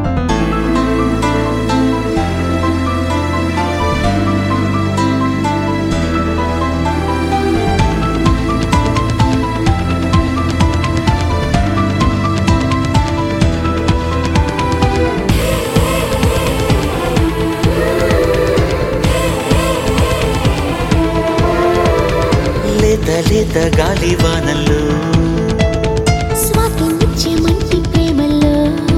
లేత లేత గాలివానల్లో స్వాతినిచ్చే మంచి ప్రేమలో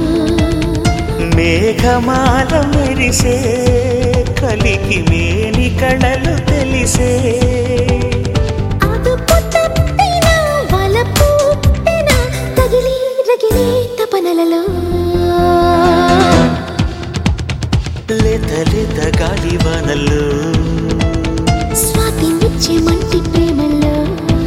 మేఘమాల మెరిసే కలికి మేని కళలు తెలిసే అదుపు తప్పిన వలపు పుట్టిన తగిలి రగిలే తపనలలో లేత లేత గాలివానల్లో స్వాతినిచ్చే మంచి ప్రేమలో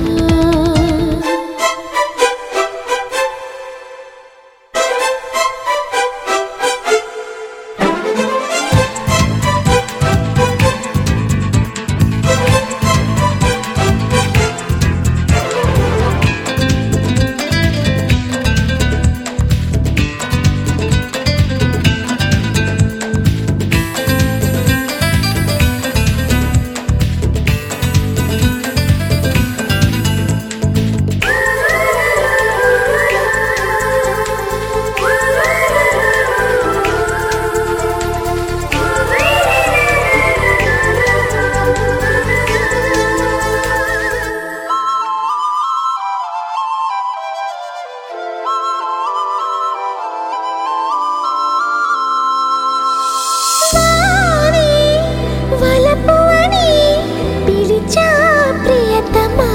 వాని వలపు అని పిలిచా ప్రియతమా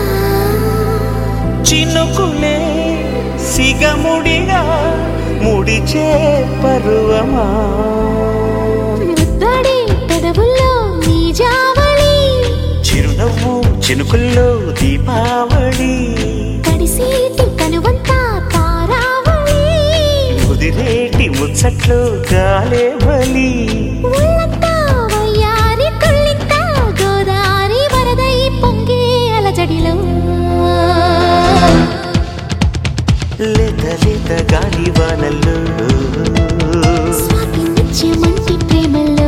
చినుకులే సిగముడిగా ముడిచే పరువమా ముద్దడి పెదవుల్లో నీ జావళి చిరునవ్వు చినుకుల్లో దీపావళి తడిసేటి కనువంతా తారావళి ముదిరేటి ముచ్చట్లు గాలే బలి ఉళ్ళంతా వయ్యారి తుళ్ళింతా గోదారి వరదై పొంగే అలజడిలో లేత లేత గాలివానల్లో స్వాతినిచ్చే మంచి ప్రేమలో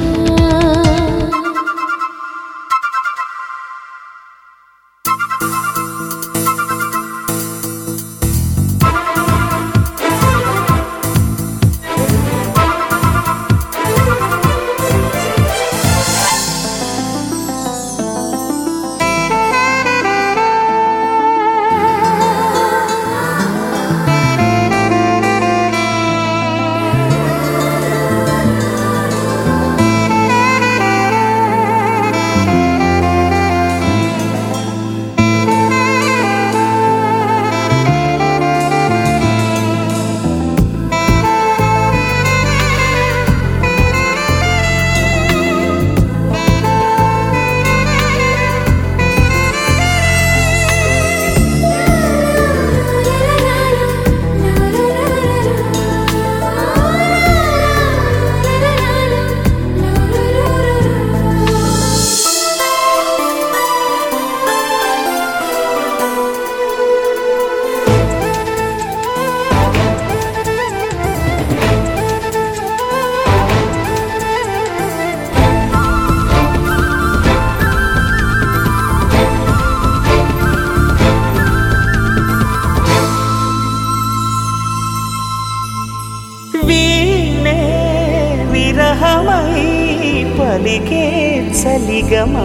వీణే విరహమై పలికే చలిగమా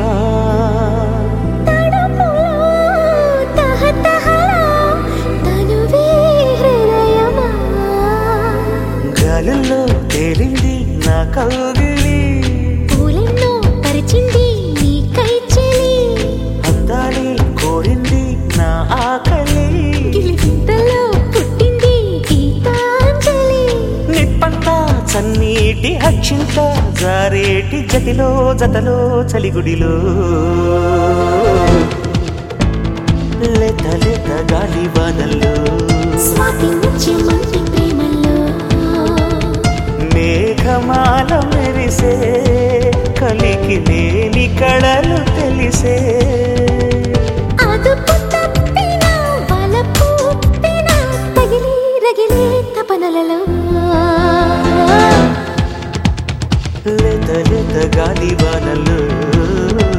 తడుపులో తహతహలో తనువే హృదయమా గాలుల్లో తేలింది నా కౌగిలి పూలెన్నో పరిచింది నీ కైచెలి అందాలి కోరింది నా ఆకలి గిలిగింతలో పుట్టింది గీతాంజలి నిప్పంతా చన్నీటి అక్షింత జారేటి జతిలో జతలో చలిగుడిలో లేత లేత గాలి వానల్లో స్వాతి నుంచి మంచి ప్రేమలో మేఘమాల మెరిసే కలికి లేని కళలు తెలిసే అదుపు తప్పిన వలపు పుట్టిన తగిలి రగిలే తపనలలో లేత లేత గాలివానలు